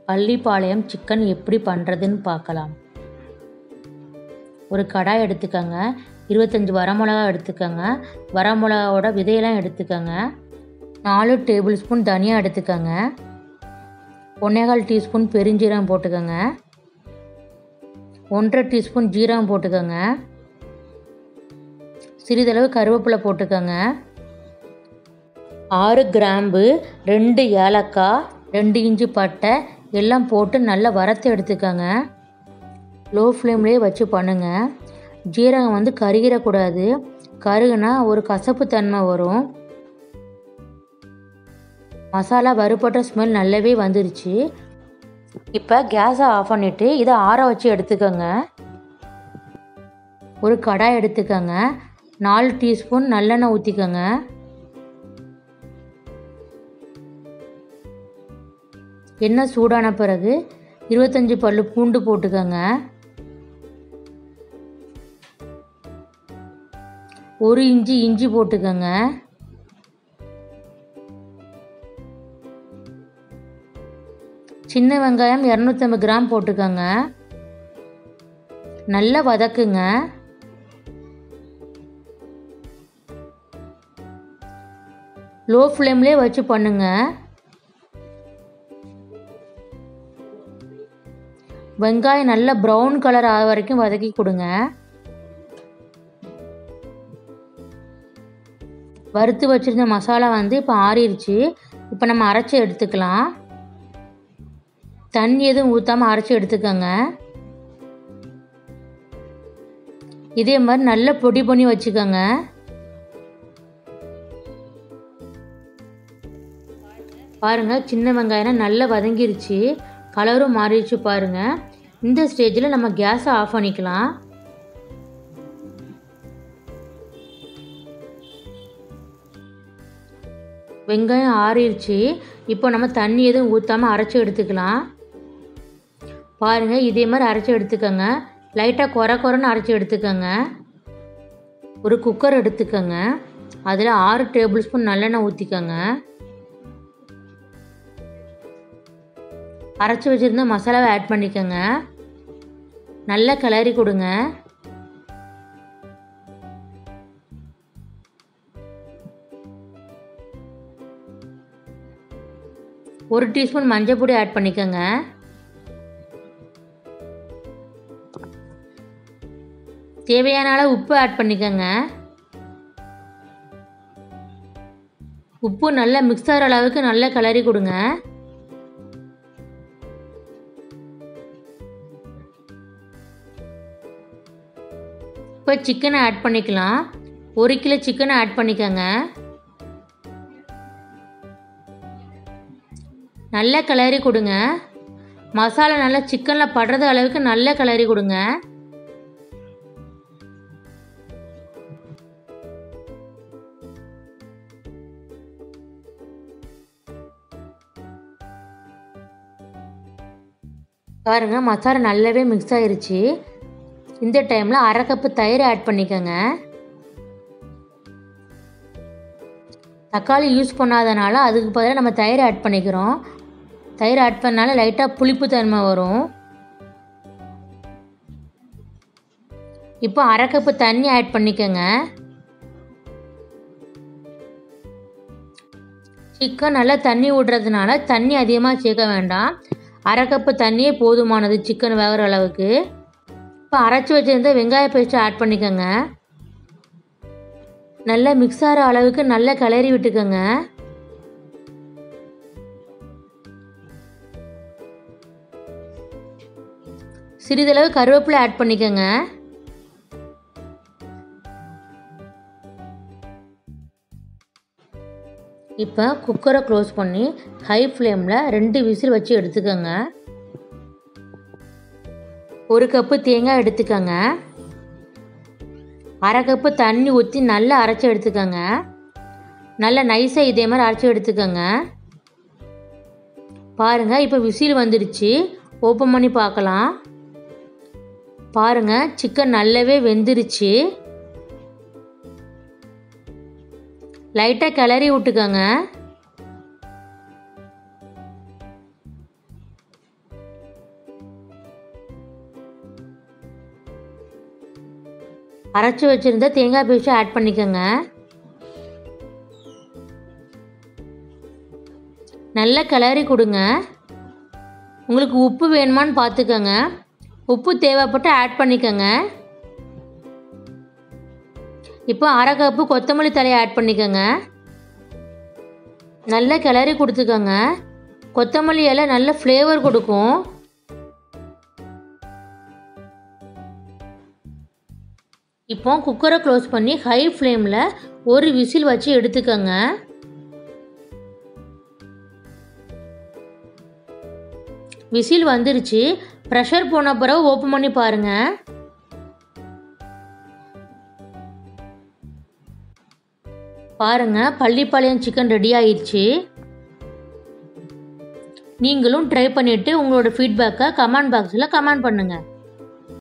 Pallipalayam chicken எப்படி பண்ணுறதுன்னு பார்க்கலாம் ஒரு கடாய் எடுத்துக்கோங்க இருபத்தஞ்சி வரமிளகா எடுத்துக்கோங்க வரமிளகாவோட விதையெல்லாம் எடுத்துக்கோங்க நாலு டேபிள் ஸ்பூன் தனியா எடுத்துக்கோங்க ஒன்றேகால் டீஸ்பூன் பெருஞ்சீரகம் போட்டுக்கோங்க ஒன்றரை டீஸ்பூன் ஜீரகம் போட்டுக்கோங்க சிறிதளவு கருவேப்பிலை போட்டுக்கோங்க ஆறு கிராம்பு ரெண்டு ஏலக்காய் ரெண்டு இன்ச்சு பட்டை எல்லாம் போட்டு நல்லா வறுத்து எடுத்துக்கோங்க லோ ஃப்ளேம்லேயே வச்சு பண்ணுங்கள் ஜீரகம் வந்து கருகிடக்கூடாது கருகுனா ஒரு கசப்பு தன்மை வரும் மசாலா வறுபட்ட ஸ்மெல் நல்லாவே வந்துருச்சு இப்போ கேஸை ஆஃப் பண்ணிவிட்டு இதை ஆற வச்சு எடுத்துக்கோங்க ஒரு கடாய் எடுத்துக்கோங்க நாலு டீஸ்பூன் நல்லெண்ணெய் ஊற்றிக்கோங்க எண்ணெய் சூடான பிறகு இருபத்தஞ்சி பல்லு பூண்டு போட்டுக்கோங்க ஒரு இஞ்சி இஞ்சி போட்டுக்கோங்க சின்ன வெங்காயம் இரநூத்தம்பது கிராம் போட்டுக்கோங்க நல்லா வதக்குங்க லோ ஃப்ளேம்லேயே வச்சு பண்ணுங்க வெங்காயம் நல்லா ப்ரௌன் கலர் ஆக வரைக்கும் வதக்கி கொடுங்க வறுத்து வச்சுருந்த மசாலா வந்து இப்போ ஆறிடுச்சு இப்போ நம்ம அரைச்சி எடுத்துக்கலாம் தண்ணி எதுவும் ஊற்றாமல் அரைச்சி எடுத்துக்கோங்க இதே மாதிரி நல்லா பொடி பண்ணி வச்சுக்கோங்க பாருங்கள் சின்ன வெங்காயம் நல்லா வதங்கிருச்சு கலரும் மாறிடுச்சு பாருங்கள் இந்த ஸ்டேஜில் நம்ம கேஸை ஆஃப் பண்ணிக்கலாம் வெங்காயம் ஆறிடுச்சு இப்போ நம்ம தண்ணி எதுவும் ஊற்றாமல் அரைச்சி எடுத்துக்கலாம் பாருங்கள் இதே மாதிரி அரைச்சி எடுத்துக்கோங்க லைட்டாக குறை குறைன்னு அரைச்சி எடுத்துக்கோங்க ஒரு குக்கர் எடுத்துக்கோங்க அதில் ஆறு டேபிள் ஸ்பூன் நல்லெண்ணெய் ஊற்றிக்கோங்க அரைச்சி வச்சுருந்த மசாலாவை ஆட் பண்ணிக்கோங்க நல்லா கிளறி கொடுங்க ஒரு டீஸ்பூன் மஞ்சள் பொடி ஆட் பண்ணிக்கோங்க தேவையான அளவு உப்பு ஆட் பண்ணிக்கோங்க உப்பு நல்லா மிக்ஸ் ஆகிற அளவுக்கு நல்லா கிளறி கொடுங்க இப்போ சிக்கனை ஆட் பண்ணிக்கலாம் ஒரு கிலோ சிக்கனை ஆட் பண்ணிக்கோங்க நல்லா கிளறி கொடுங்க மசாலா நல்லா சிக்கனில் படுறது அளவுக்கு நல்லா கிளறி கொடுங்க பாருங்க மசாலா நல்லாவே மிக்ஸ் ஆயிருச்சு இந்த டைமில் அரை கப்பு தயிர் ஆட் பண்ணிக்கோங்க தக்காளி யூஸ் பண்ணாதனால அதுக்கு பதிலாக நம்ம தயிர் ஆட் பண்ணிக்கிறோம் தயிர் ஆட் பண்ணால லைட்டாக புளிப்பு தன்மை வரும் இப்போ அரை கப்பு தண்ணி ஆட் பண்ணிக்கோங்க சிக்கன் நல்லா தண்ணி விடுறதுனால தண்ணி அதிகமாக சேர்க்க வேண்டாம் அரை கப்பு தண்ணியே போதுமானது சிக்கன் வேகிற அளவுக்கு இப்போ அரைச்சி வச்சுருந்த வெங்காய பேஸ்ட்டு ஆட் பண்ணிக்கோங்க நல்லா மிக்ஸ் ஆகிற அளவுக்கு நல்லா கிளறி விட்டுக்கோங்க சிறிதளவு கருவேப்பிலை ஆட் பண்ணிக்கோங்க இப்போ குக்கரை க்ளோஸ் பண்ணி ஹை ஃப்ளேமில் ரெண்டு விசில் வச்சு எடுத்துக்கோங்க ஒரு கப்பு தேங்காய் எடுத்துக்கோங்க அரை கப்பு தண்ணி ஊற்றி நல்லா அரைச்சி எடுத்துக்கோங்க நல்லா நைஸாக இதே மாதிரி அரைச்சி எடுத்துக்கோங்க பாருங்கள் இப்போ விசில் வந்துடுச்சு ஓப்பன் பண்ணி பார்க்கலாம் பாருங்கள் சிக்கன் நல்லாவே வெந்துருச்சு லைட்டாக கிளறி விட்டுக்கோங்க அரைச்சி வச்சுருந்த தேங்காய் பேஸ்ட்டை ஆட் பண்ணிக்கோங்க நல்லா கிளறி கொடுங்க உங்களுக்கு உப்பு வேணுமான்னு பார்த்துக்கோங்க உப்பு தேவைப்பட்டு ஆட் பண்ணிக்கோங்க இப்போ அரை கப்பு கொத்தமல்லி தலையை ஆட் பண்ணிக்கோங்க நல்லா கிளறி கொடுத்துக்கோங்க கொத்தமல்லி இலை நல்ல ஃப்ளேவர் கொடுக்கும் இப்போ குக்கரை க்ளோஸ் பண்ணி ஹை ஃப்ளேமில் ஒரு விசில் வச்சு எடுத்துக்கோங்க விசில் வந்துருச்சு ப்ரெஷர் போன பிறகு ஓப்பன் பண்ணி பாருங்கள் பாருங்கள் பள்ளிப்பாளையம் சிக்கன் ரெடி ஆயிடுச்சு நீங்களும் ட்ரை பண்ணிவிட்டு உங்களோட ஃபீட்பேக்கை கமெண்ட் பாக்ஸில் கமெண்ட் பண்ணுங்கள்